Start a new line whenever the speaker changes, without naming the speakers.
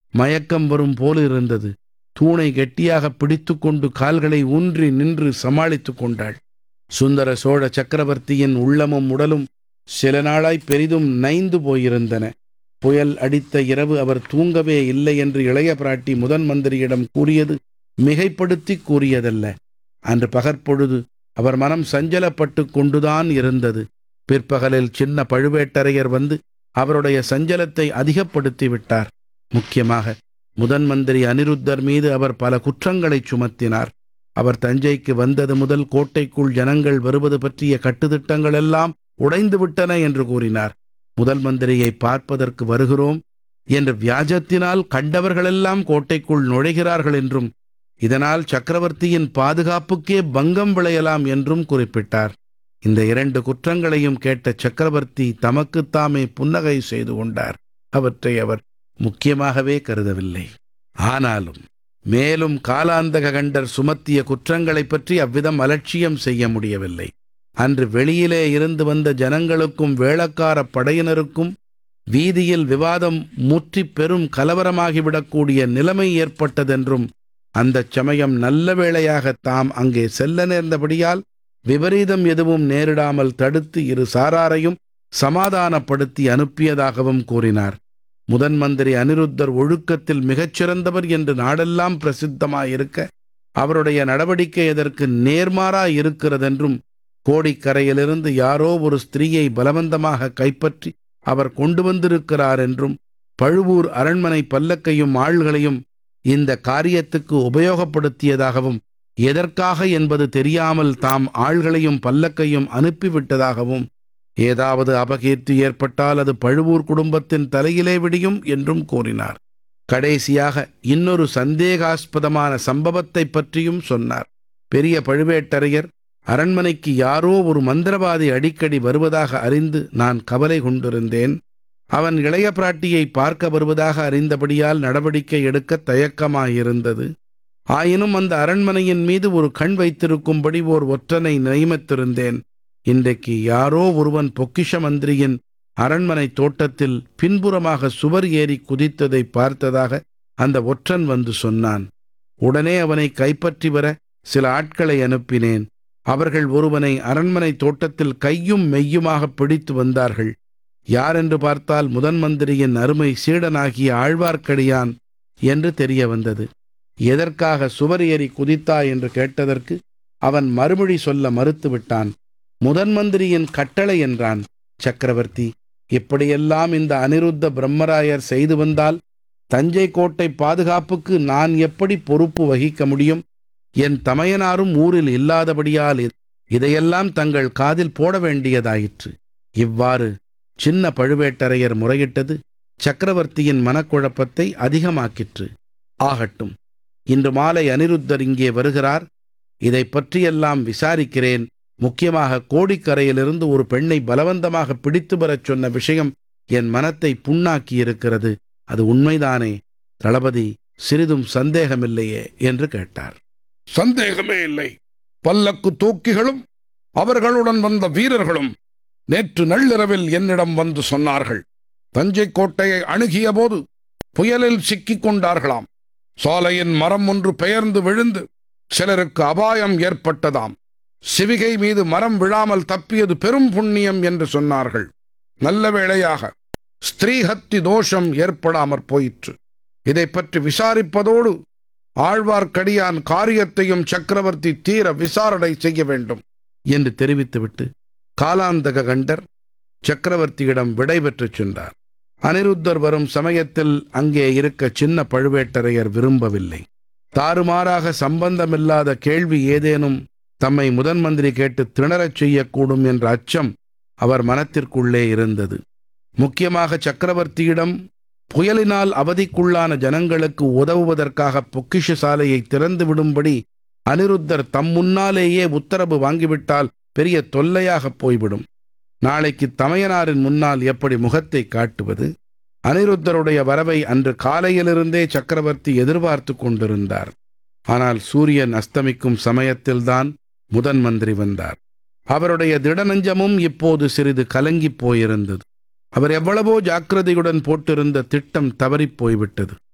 மயக்கம் வரும் போலிருந்தது தூணை கெட்டியாக பிடித்துக்கொண்டு கால்களை ஊன்றி நின்று சமாளித்துக் கொண்டாள் சுந்தர சோழ சக்கரவர்த்தியின் உள்ளமும் உடலும் சில நாளாய் பெரிதும் நைந்து போயிருந்தன புயல் அடித்த இரவு அவர் தூங்கவே இல்லை என்று இளைய பிராட்டி முதன் மந்திரியிடம் கூறியது மிகைப்படுத்தி கூறியதல்ல அன்று பகற்பொழுது அவர் மனம் சஞ்சலப்பட்டு கொண்டுதான் இருந்தது பிற்பகலில் சின்ன பழுவேட்டரையர் வந்து அவருடைய சஞ்சலத்தை அதிகப்படுத்தி விட்டார் முக்கியமாக முதன் மந்திரி அனிருத்தர் மீது அவர் பல குற்றங்களைச் சுமத்தினார் அவர் தஞ்சைக்கு வந்தது முதல் கோட்டைக்குள் ஜனங்கள் வருவது பற்றிய கட்டுத்திட்டங்கள் எல்லாம் உடைந்து விட்டன என்று கூறினார் முதல் மந்திரியை பார்ப்பதற்கு வருகிறோம் என்ற வியாஜத்தினால் கண்டவர்களெல்லாம் கோட்டைக்குள் நுழைகிறார்கள் என்றும் இதனால் சக்கரவர்த்தியின் பாதுகாப்புக்கே பங்கம் விளையலாம் என்றும் குறிப்பிட்டார் இந்த இரண்டு குற்றங்களையும் கேட்ட சக்கரவர்த்தி தமக்குத்தாமே புன்னகை செய்து கொண்டார் அவற்றை அவர் முக்கியமாகவே கருதவில்லை ஆனாலும் மேலும் காலாந்தக கண்டர் சுமத்திய குற்றங்களைப் பற்றி அவ்விதம் அலட்சியம் செய்ய முடியவில்லை அன்று வெளியிலே இருந்து வந்த ஜனங்களுக்கும் வேளக்கார படையினருக்கும் வீதியில் விவாதம் முற்றி பெரும் கலவரமாகிவிடக்கூடிய நிலைமை ஏற்பட்டதென்றும் அந்தச் சமயம் நல்ல வேளையாக தாம் அங்கே செல்ல நேர்ந்தபடியால் விபரீதம் எதுவும் நேரிடாமல் தடுத்து இரு சாராரையும் சமாதானப்படுத்தி அனுப்பியதாகவும் கூறினார் முதன் மந்திரி அனிருத்தர் ஒழுக்கத்தில் மிகச்சிறந்தவர் என்று நாடெல்லாம் பிரசித்தமாயிருக்க அவருடைய நடவடிக்கை அதற்கு நேர்மாறாய் இருக்கிறதென்றும் கோடிக்கரையிலிருந்து யாரோ ஒரு ஸ்திரீயை பலவந்தமாக கைப்பற்றி அவர் கொண்டு வந்திருக்கிறார் என்றும் பழுவூர் அரண்மனை பல்லக்கையும் ஆள்களையும் இந்த காரியத்துக்கு உபயோகப்படுத்தியதாகவும் எதற்காக என்பது தெரியாமல் தாம் ஆள்களையும் பல்லக்கையும் அனுப்பிவிட்டதாகவும் ஏதாவது அபகீர்த்தி ஏற்பட்டால் அது பழுவூர் குடும்பத்தின் தலையிலே விடியும் என்றும் கூறினார் கடைசியாக இன்னொரு சந்தேகாஸ்பதமான சம்பவத்தைப் பற்றியும் சொன்னார் பெரிய பழுவேட்டரையர் அரண்மனைக்கு யாரோ ஒரு மந்திரவாதி அடிக்கடி வருவதாக அறிந்து நான் கவலை கொண்டிருந்தேன் அவன் இளைய பிராட்டியை பார்க்க வருவதாக அறிந்தபடியால் நடவடிக்கை எடுக்க தயக்கமாயிருந்தது ஆயினும் அந்த அரண்மனையின் மீது ஒரு கண் வைத்திருக்கும்படி ஓர் ஒற்றனை நியமித்திருந்தேன் இன்றைக்கு யாரோ ஒருவன் பொக்கிஷ மந்திரியின் அரண்மனை தோட்டத்தில் பின்புறமாக சுவர் ஏறி குதித்ததை பார்த்ததாக அந்த ஒற்றன் வந்து சொன்னான் உடனே அவனை கைப்பற்றி வர சில ஆட்களை அனுப்பினேன் அவர்கள் ஒருவனை அரண்மனை தோட்டத்தில் கையும் மெய்யுமாக பிடித்து வந்தார்கள் யார் என்று பார்த்தால் முதன் மந்திரியின் அருமை சீடனாகிய ஆழ்வார்க்கடியான் என்று தெரிய வந்தது எதற்காக சுவர் ஏறி குதித்தாய் என்று கேட்டதற்கு அவன் மறுமொழி சொல்ல மறுத்துவிட்டான் முதன் மந்திரியின் கட்டளை என்றான் சக்கரவர்த்தி இப்படியெல்லாம் இந்த அனிருத்த பிரம்மராயர் செய்து வந்தால் தஞ்சை கோட்டை பாதுகாப்புக்கு நான் எப்படி பொறுப்பு வகிக்க முடியும் என் தமையனாரும் ஊரில் இல்லாதபடியால் இதையெல்லாம் தங்கள் காதில் போட வேண்டியதாயிற்று இவ்வாறு சின்ன பழுவேட்டரையர் முறையிட்டது சக்கரவர்த்தியின் மனக்குழப்பத்தை அதிகமாக்கிற்று ஆகட்டும் இன்று மாலை அனிருத்தர் இங்கே வருகிறார் இதை பற்றியெல்லாம் விசாரிக்கிறேன் முக்கியமாக கோடிக்கரையிலிருந்து ஒரு பெண்ணை பலவந்தமாக பிடித்து வரச் சொன்ன விஷயம் என் மனத்தை புண்ணாக்கியிருக்கிறது அது உண்மைதானே தளபதி சிறிதும் சந்தேகமில்லையே என்று கேட்டார்
சந்தேகமே இல்லை பல்லக்கு தூக்கிகளும் அவர்களுடன் வந்த வீரர்களும் நேற்று நள்ளிரவில் என்னிடம் வந்து சொன்னார்கள் தஞ்சை கோட்டையை அணுகிய போது புயலில் சிக்கிக் கொண்டார்களாம் சாலையின் மரம் ஒன்று பெயர்ந்து விழுந்து சிலருக்கு அபாயம் ஏற்பட்டதாம் சிவிகை மீது மரம் விழாமல் தப்பியது பெரும் புண்ணியம் என்று சொன்னார்கள் நல்ல வேளையாக ஸ்திரீஹத்தி தோஷம் ஏற்படாமற் போயிற்று இதை பற்றி விசாரிப்பதோடு ஆழ்வார்க்கடியான் காரியத்தையும் சக்கரவர்த்தி தீர விசாரணை செய்ய வேண்டும்
என்று தெரிவித்துவிட்டு காலாந்தக கண்டர் சக்கரவர்த்தியிடம் விடை பெற்றுச் சென்றார் அனிருத்தர் வரும் சமயத்தில் அங்கே இருக்க சின்ன பழுவேட்டரையர் விரும்பவில்லை தாறுமாறாக சம்பந்தமில்லாத கேள்வி ஏதேனும் தம்மை முதன் மந்திரி கேட்டு திணறச் செய்யக்கூடும் என்ற அச்சம் அவர் மனத்திற்குள்ளே இருந்தது முக்கியமாக சக்கரவர்த்தியிடம் புயலினால் அவதிக்குள்ளான ஜனங்களுக்கு உதவுவதற்காக பொக்கிஷ சாலையை திறந்து விடும்படி அனிருத்தர் தம் முன்னாலேயே உத்தரவு வாங்கிவிட்டால் பெரிய தொல்லையாகப் போய்விடும் நாளைக்கு தமையனாரின் முன்னால் எப்படி முகத்தை காட்டுவது அனிருத்தருடைய வரவை அன்று காலையிலிருந்தே சக்கரவர்த்தி எதிர்பார்த்து கொண்டிருந்தார் ஆனால் சூரியன் அஸ்தமிக்கும் சமயத்தில்தான் முதன் மந்திரி வந்தார் அவருடைய திடநஞ்சமும் இப்போது சிறிது கலங்கிப் போயிருந்தது அவர் எவ்வளவோ ஜாக்கிரதையுடன் போட்டிருந்த திட்டம் தவறிப் போய்விட்டது